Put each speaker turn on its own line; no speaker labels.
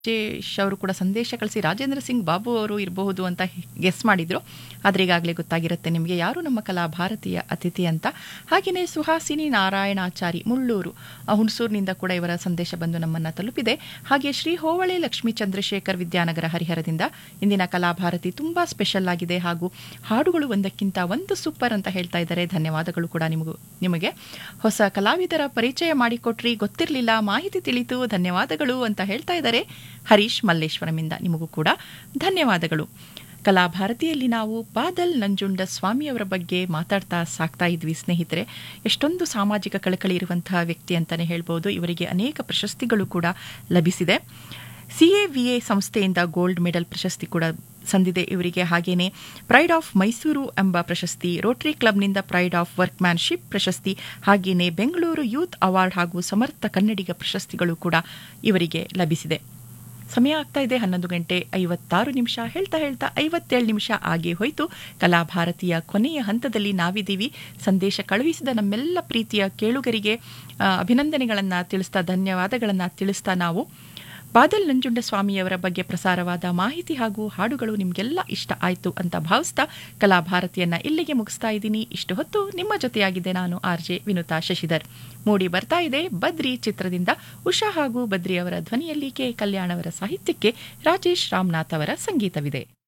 ರಾಜೇಶ್ ಅವರು ಕೂಡ ಸಂದೇಶ ಕಳಿಸಿ ರಾಜೇಂದ್ರ ಸಿಂಗ್ ಬಾಬು ಅವರು ಇರಬಹುದು ಅಂತ ಗೆಸ್ ಮಾಡಿದ್ರು ಆದರೆ ಈಗಾಗಲೇ ಗೊತ್ತಾಗಿರುತ್ತೆ ನಿಮಗೆ ಯಾರು ನಮ್ಮ ಕಲಾ ಭಾರತೀಯ ಅತಿಥಿ ಅಂತ ಹಾಗೆಯೇ ಸುಹಾಸಿನಿ ನಾರಾಯಣಾಚಾರಿ ಮುಳ್ಳೂರು ಆ, ಹುಣಸೂರಿನಿಂದ ಕೂಡ ಇವರ ಸಂದೇಶ ಬಂದು ನಮ್ಮನ್ನು ತಲುಪಿದೆ ಹಾಗೆ ಶ್ರೀ ಹೋವಳೆ ಲಕ್ಷ್ಮೀ ಚಂದ್ರಶೇಖರ್ ವಿದ್ಯಾನಗರ ಹರಿಹರದಿಂದ ಇಂದಿನ ಕಲಾಭಾರತಿ ತುಂಬಾ ಸ್ಪೆಷಲ್ ಆಗಿದೆ ಹಾಗೂ ಹಾಡುಗಳು ಒಂದಕ್ಕಿಂತ ಒಂದು ಸೂಪರ್ ಅಂತ ಹೇಳ್ತಾ ಇದ್ದಾರೆ ಧನ್ಯವಾದಗಳು ಕೂಡ ನಿಮಗೂ ನಿಮಗೆ ಹೊಸ ಕಲಾವಿದರ ಪರಿಚಯ ಮಾಡಿಕೊಟ್ರಿ ಗೊತ್ತಿರಲಿಲ್ಲ ಮಾಹಿತಿ ತಿಳಿತು ಧನ್ಯವಾದಗಳು ಅಂತ ಹೇಳ್ತಾ ಇದ್ದಾರೆ ಹರೀಶ್ ಮಲ್ಲೇಶ್ವರಮಿಂದ ನಿಮಗೂ ಕೂಡ ಧನ್ಯವಾದಗಳು ಕಲಾಭಾರತಿಯಲ್ಲಿ ನಾವು ಬಾದಲ್ ನಂಜುಂಡ ಸ್ವಾಮಿಯವರ ಬಗ್ಗೆ ಮಾತಾಡ್ತಾ ಸಾಕ್ತಾ ಇದ್ವಿ ಸ್ನೇಹಿತರೆ ಎಷ್ಟೊಂದು ಸಾಮಾಜಿಕ ಕಳಕಳಿ ಇರುವಂತಹ ವ್ಯಕ್ತಿ ಅಂತಲೇ ಹೇಳ್ಬೋದು ಇವರಿಗೆ ಅನೇಕ ಪ್ರಶಸ್ತಿಗಳು ಕೂಡ ಲಭಿಸಿದೆ ಸಿಎವಿಎ ಸಂಸ್ಥೆಯಿಂದ ಗೋಲ್ಡ್ ಮೆಡಲ್ ಪ್ರಶಸ್ತಿ ಕೂಡ ಸಂದಿದೆ ಇವರಿಗೆ ಹಾಗೇನೆ ಪ್ರೈಡ್ ಆಫ್ ಮೈಸೂರು ಎಂಬ ಪ್ರಶಸ್ತಿ ರೋಟರಿ ಕ್ಲಬ್ನಿಂದ ಪ್ರೈಡ್ ಆಫ್ ವರ್ಕ್ಮ್ಯಾನ್ಶಿಪ್ ಪ್ರಶಸ್ತಿ ಹಾಗೇನೆ ಬೆಂಗಳೂರು ಯೂತ್ ಅವಾರ್ಡ್ ಹಾಗೂ ಸಮರ್ಥ ಕನ್ನಡಿಗ ಪ್ರಶಸ್ತಿಗಳು ಕೂಡ ಇವರಿಗೆ ಲಭಿಸಿದೆ ಸಮಯ ಆಗ್ತಾ ಇದೆ ಹನ್ನೊಂದು ಗಂಟೆ ಐವತ್ತಾರು ನಿಮಿಷ ಹೇಳ್ತಾ ಹೇಳ್ತಾ ಐವತ್ತೇಳು ನಿಮಿಷ ಆಗಿ ಹೋಯಿತು ಕಲಾಭಾರತಿಯ ಕೊನೆಯ ಹಂತದಲ್ಲಿ ನಾವಿದ್ದೀವಿ ಸಂದೇಶ ಕಳುಹಿಸಿದ ನಮ್ಮೆಲ್ಲ ಪ್ರೀತಿಯ ಕೇಳುಗರಿಗೆ ಆ, ಅಭಿನಂದನೆಗಳನ್ನು ತಿಳಿಸ್ತಾ ಧನ್ಯವಾದಗಳನ್ನು ತಿಳಿಸ್ತಾ ನಾವು ಬಾದಲ್ ನಂಜುಂಡಸ್ವಾಮಿಯವರ ಬಗ್ಗೆ ಪ್ರಸಾರವಾದ ಮಾಹಿತಿ ಹಾಗೂ ಹಾಡುಗಳು ನಿಮಗೆಲ್ಲ ಇಷ್ಟ ಆಯಿತು ಅಂತ ಭಾವಿಸ್ತಾ ಕಲಾಭಾರತಿಯನ್ನ ಇಲ್ಲಿಗೆ ಮುಗಿಸ್ತಾ ಇದ್ದೀನಿ ಇಷ್ಟು ಹೊತ್ತು ನಿಮ್ಮ ಜೊತೆಯಾಗಿದ್ದೆ ನಾನು ಆರ್ ಜೆ ವಿನುತಾ ಶಶಿಧರ್ ಮೂಡಿ ಬರ್ತಾ ಇದೆ ಬದ್ರಿ ಚಿತ್ರದಿಂದ ಉಷಾ ಹಾಗೂ ಬದ್ರಿ ಅವರ ಧ್ವನಿಯಲ್ಲಿ ಕೆ ಕಲ್ಯಾಣ್ ಅವರ ಸಾಹಿತ್ಯಕ್ಕೆ ರಾಜೇಶ್ ರಾಮನಾಥ್ ಅವರ ಸಂಗೀತವಿದೆ